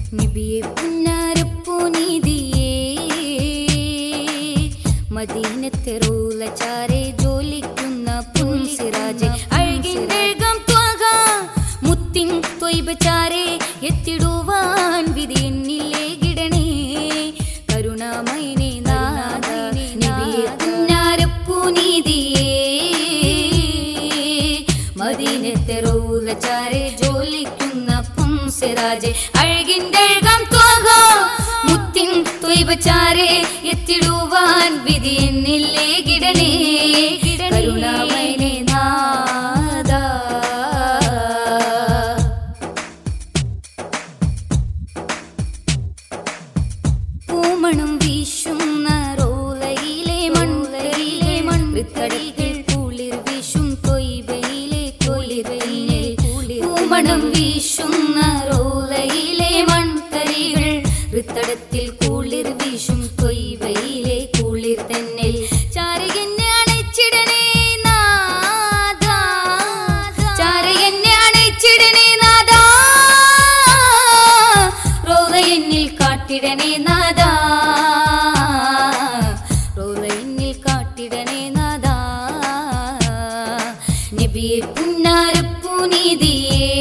നബിയെ പുന്നാരപ്പൂനീതിയേ മദീനത്തെ റൂലചാരെ ജോലിക്കുന്ന പുൻസിറാജെ അഴകിൻ്റെകം ത്വക മുത്തിൻ തൊയ്ബചാരെ എത്തിടുവാൻ വിധി എന്നില്ലേ ഗിടണേ കരുണാമയനെ നാദ നബിയെ പുന്നാരപ്പൂനീതിയേ മദീനത്തെ റൂലചാരെ ജോലിക്കുന്ന പുംസിറാജെ അഴകിൻ്റെകം ത്വക മുത്തിൻ തൊയ്ബചാരെ എത്തിടുവാൻ വിധി എന്നില്ലേ ഗിടണേ കരുണാമയനെ നാദ പൂമണം വീശുന്ന റോലയിലെ മൺലയിലെ മൺതടികൾ കുളിർ വീശും തൊയ്ബയിലെ കുളിരയിലെ പൂമണം വീശുന്ന റോലയിലെ മൺതരികൾ ഋത്തടത്തിൽ കുളിർ വീശും തൊയ്ബയിലെ കുളിർ തന്നെ ചാരകന്നെ അണച്ചിടണേ നാദാ ചാരകന്നെ അണച്ചിടണേ നാദാ റോള എന്നിൽ കാട്ടിടണേ നാദാ റോള എന്നിൽ കാട്ടിടണേ നാദാ നബിയെ പുന്നാരപ്പൂനീതിയേ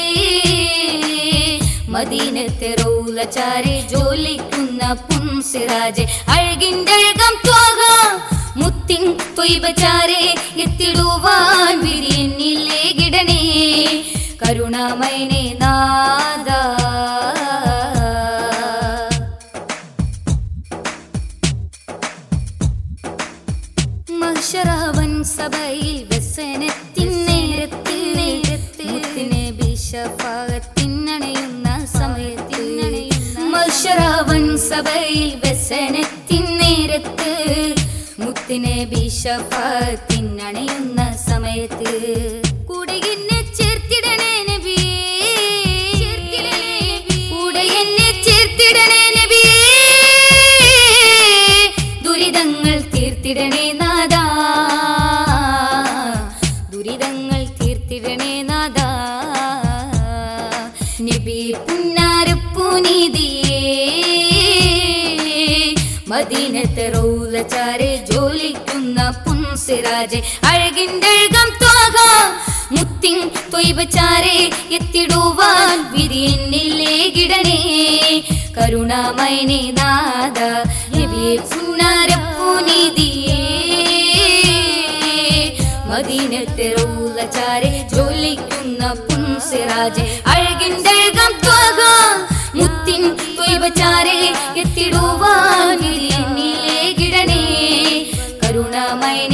മദീനത്തെ റൗലചാരെ ജോലിക്കുന്ന പുൻസിറാജെ അഴകിൻ്റഴകം ത്വക മുത്തിൻ തൊയ്ബചാരെ എത്തിടുവാൻ വിധി എന്നില്ലേ ഗിടണേ കരുണാമയനെ നാദ മഹ്ശറാവൻ സഭയിൽ വ്യസനത്തിൻ നേരത്തിൽ നേരത്ത് മുത്തിനെ ബിഷഫാകത്തിനണയുന്ന സമയത്തിൽ മഹ്ശറാവൻ സഭയിൽ വ്യസനത്തിൻ നേരത്ത് മുത്തിനെ ബിഷഫാത്തിനണയുന്ന സമയത്ത് കൂടെ എന്നെ ചേർത്തിടണേ നബിയേ കൂടെ എന്നെ ചേർത്തിടണേ നബിയേ ദുരിതങ്ങൾ തീർത്തിടണേ നാദാ ദുരിതങ്ങൾ തീർത്തിടണേ നാദാ നബി പുന്നാരപ്പൂനീതിയേ മദീനത്തെ റൗലചാരെ ജോലിക്കുന്ന പുൻസിറാജെ അഴകിൻ്റഴകം ത്വക മുത്തിൻ തൊയ്ബചാരെ എത്തിടുവാൻ വിധി എന്നില്ലേ ഗിടണേ കരുണാമയനെ നാദ നബിയെ പുന്നാരപ്പൂനീതിയേ മദീനത്തെ റൗലചാരെ ജോലിക്കുന്ന പുൻസിറാജെ അഴകിൻ്റഴകം ത്വക മുത്തിൻ തൊയ്ബചാരെ എത്തിടുവാൻ വിധി എന്നില്ലേ ഗിടണേ കരുണാമയനെ